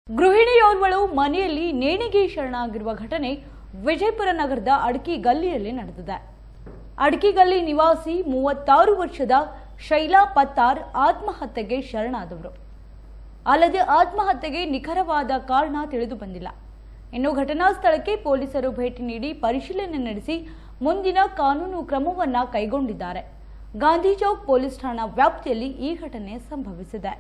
ಗೃಹಿಣಿಯೋರ್ವಳು ಮನೆಯಲ್ಲಿ ನೇಣಿಗೆ ಶರಣಾಗಿರುವ ಘಟನೆ ವಿಜಯಪುರ ನಗರದ ಅಡಕಿ ಗಲ್ಲಿಯಲ್ಲಿ ನಡೆದಿದೆ ಅಡಕಿಗಲ್ಲಿ ನಿವಾಸಿ ಮೂವತ್ತಾರು ವರ್ಷದ ಶೈಲಾ ಪತ್ತಾರ್ ಆತ್ಮಹತ್ಯೆಗೆ ಶರಣಾದವರು ಅಲ್ಲದೆ ಆತ್ಮಹತ್ಯೆಗೆ ನಿಖರವಾದ ಕಾರಣ ತಿಳಿದು ಬಂದಿಲ್ಲ ಇನ್ನು ಘಟನಾ ಸ್ಥಳಕ್ಕೆ ಪೊಲೀಸರು ಭೇಟಿ ನೀಡಿ ಪರಿಶೀಲನೆ ನಡೆಸಿ ಮುಂದಿನ ಕಾನೂನು ಕ್ರಮವನ್ನ ಕೈಗೊಂಡಿದ್ದಾರೆ ಗಾಂಧಿ ಚೌಕ್ ಪೊಲೀಸ್ ಠಾಣಾ ವ್ಯಾಪ್ತಿಯಲ್ಲಿ ಈ ಘಟನೆ ಸಂಭವಿಸಿದೆ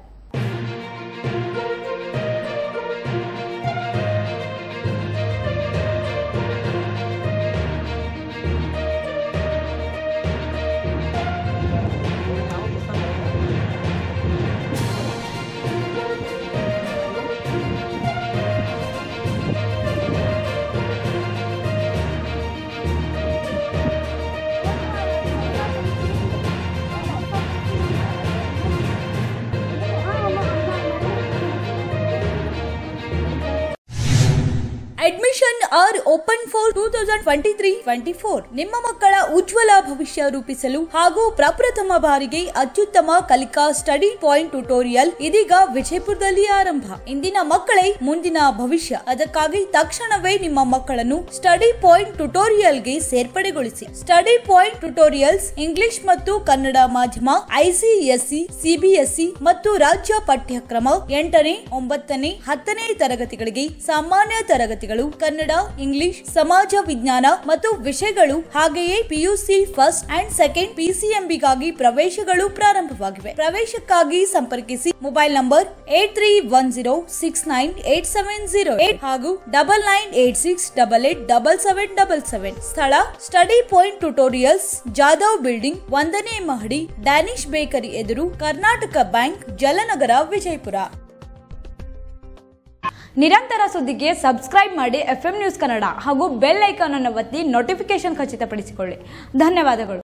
admission are open for two thousand twenty three twenty four ನಿಮ್ಮ ಮಕ್ಕಳ ಉಜ್ವಲ ಭವಿಷ್ಯ ರೂಪಿಸಲು ಹಾಗೂ ಪ್ರಪ್ರಥಮ ಬಾರಿಗೆ ಅತ್ಯುತ್ತಮ ಕಲಿಕಾ ಸ್ಟಡಿ ಪಾಯಿಂಟ್ ಟ್ಯುಟೋರಿಯಲ್ ಇದೀಗ ವಿಜಯಪುರದಲ್ಲಿ ಆರಂಭ ಇಂದಿನ ಮಕ್ಕಳೇ ಮುಂದಿನ ಭವಿಷ್ಯ ಅದಕ್ಕಾಗಿ ತಕ್ಷಣವೇ ನಿಮ್ಮ ಮಕ್ಕಳನ್ನು ಸ್ಟಡಿ ಪಾಯಿಂಟ್ ಟ್ಯುಟೋರಿಯಲ್ಗೆ ಸೇರ್ಪಡೆಗೊಳಿಸಿ ಸ್ಟಡಿ ಪಾಯಿಂಟ್ ಟ್ಯುಟೋರಿಯಲ್ಸ್ ಇಂಗ್ಲಿಷ್ ಮತ್ತು ಕನ್ನಡ ಮಾಧ್ಯಮ ಐಸಿಎಸ್ಸಿ ಸಿಬಿಎಸ್ಇ ಮತ್ತು ರಾಜ್ಯ ಪಠ್ಯಕ್ರಮ ಎಂಟನೇ ಒಂಬತ್ತನೇ ಹತ್ತನೇ ತರಗತಿಗಳಿಗೆ ಸಾಮಾನ್ಯ ತರಗತಿಗಳು ಕನ್ನಡ ಇಂಗ್ಲಿಷ್ ಸಮಾಜ ವಿಜ್ಞಾನ ಮತ್ತು ವಿಷಯಗಳು ಹಾಗೆಯೇ ಪಿಯುಸಿ ಫಸ್ಟ್ ಅಂಡ್ ಸೆಕೆಂಡ್ ಪಿಸಿಎಂಬಿಗಾಗಿ ಪ್ರವೇಶಗಳು ಪ್ರಾರಂಭವಾಗಿವೆ ಪ್ರವೇಶಕ್ಕಾಗಿ ಸಂಪರ್ಕಿಸಿ mobile number eight three one zero six nine eight seven zero eight ಹಾಗೂ double nine eight six double eight double seven double seven ಸ್ಥಳ study point tutorials Jadhav building ಒಂದನೇ ಮಹಡಿ ಡ್ಯಾನಿಶ್ ಬೇಕರಿ ಎದುರು ಕರ್ನಾಟಕ ಬ್ಯಾಂಕ್ ಜಲನಗರ ವಿಜಯಪುರ ನಿರಂತರ ಸುದ್ದಿಗೆ ಸಬ್ಸ್ಕ್ರೈಬ್ ಮಾಡಿ ಎಫ್ ನ್ಯೂಸ್ ಕನ್ನಡ ಹಾಗೂ bell icon ಅನ್ನು ಒತ್ತಿ ನೋಟಿಫಿಕೇಶನ್ ಖಚಿತಪಡಿಸಿಕೊಳ್ಳಿ ಧನ್ಯವಾದಗಳು